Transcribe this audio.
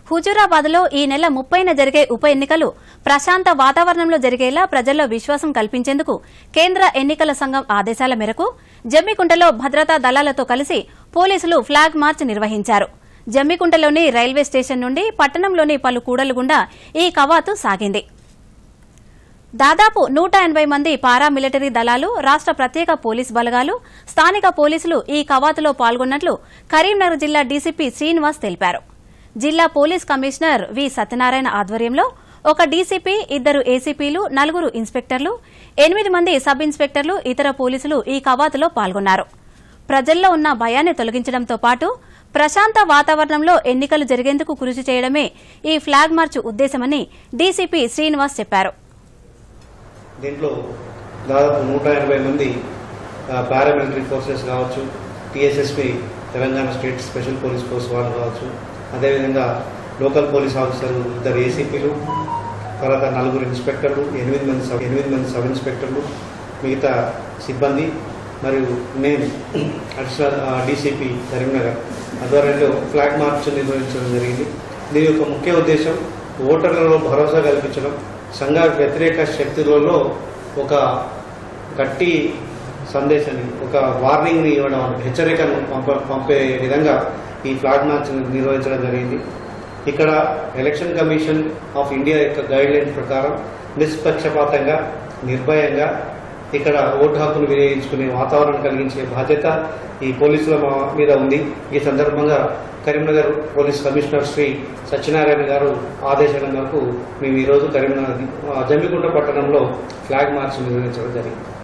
హుజూరాబాద్ లో ఈ నెల ముప్పైన జరిగే ఉప ఎన్నికలు ప్రశాంత వాతావరణంలో జరిగేలా ప్రజల్లో విశ్వాసం కల్పించేందుకు కేంద్ర ఎన్నికల సంఘం ఆదేశాల మేరకు జమ్మికుంటలో భద్రతా దళాలతో కలిసి పోలీసులు ఫ్లాగ్ మార్చ్ నిర్వహించారు జమ్మికుంటలోని రైల్వే స్టేషన్ నుండి పట్టణంలోని పలు కూడలు గుండా ఈ కవాతు సాగింది దాదాపు నూట ఎనబై మంది పారామిలిటరీ దళాలు రాష్ట ప్రత్యేక పోలీస్ బలగాలు స్థానిక పోలీసులు ఈ కవాతులో పాల్గొన్నట్లు కరీంనగర్ జిల్లా డీసీపీ శ్రీనివాస్ తెలిపారు జిల్లా పోలీస్ కమిషనర్ వి సత్యనారాయణ ఆధ్వర్యంలో ఒక డీసీపీ ఇద్దరు ఏసీపీలు నలుగురు ఇన్స్పెక్టర్లు ఎనిమిది మంది సబ్ ఇన్స్పెక్టర్లు ఇతర పోలీసులు ఈ కవాతులో పాల్గొన్నారు ప్రజల్లో ఉన్న భయాన్ని తొలగించడంతో పాటు ప్రశాంత వాతావరణంలో ఎన్నికలు జరిగేందుకు కృషి చేయడమే ఈ ఫ్లాగ్ మార్చ్ ఉద్దేశమని డీసీపీ శ్రీనివాస్ చెప్పారు దీంట్లో దాదాపు నూట ఎనభై మంది ఆ, పారామిలిటరీ ఫోర్సెస్ కావచ్చు TSSP Telangana state special police force వాళ్ళు కావచ్చు అదేవిధంగా లోకల్ పోలీస్ ఆఫీసర్లు ఇద్దరు ఏసీపీలు తర్వాత నలుగురు ఇన్స్పెక్టర్లు ఎనిమిది మంది సబ్ ఎనిమిది మంది సబ్ ఇన్స్పెక్టర్లు మిగతా సిబ్బంది మరియు నేను అడిషనల్ డీసీపీ కరీంనగర్ ఆధ్వర్యంలో ఫ్లాగ్ మార్చ్ నిర్వహించడం జరిగింది దీని యొక్క ముఖ్య ఉద్దేశం ఓటర్లలో భరోసా కల్పించడం సంఘ వ్యతిరేక శక్తులలో ఒక గట్టి సందేశాన్ని ఒక వార్నింగ్ని ఇవ్వడం హెచ్చరికను పంప పంపే విధంగా ఈ ఫ్లాగ్ మార్చ్ నిర్వహించడం జరిగింది ఇక్కడ ఎలక్షన్ కమిషన్ ఆఫ్ ఇండియా యొక్క గైడ్ లైన్స్ ప్రకారం నిష్పక్షపాతంగా నిర్భయంగా ఇక్కడ ఓటు హక్కును వినియోగించుకునే వాతావరణం కలిగించే బాధ్యత ఈ పోలీసుల మా- మీద ఉంది ఈ సందర్భంగా కరీంనగర్ పోలీస్ కమిషనర్ శ్రీ సత్యనారాయణ గారు ఆదేశాల మేరకు మేము ఈరోజు కరీంనగర్ ఆ, జమ్మికుంట పట్టణంలో ఫ్లాగ్ మార్చ్ నిర్వహించడం జరిగింది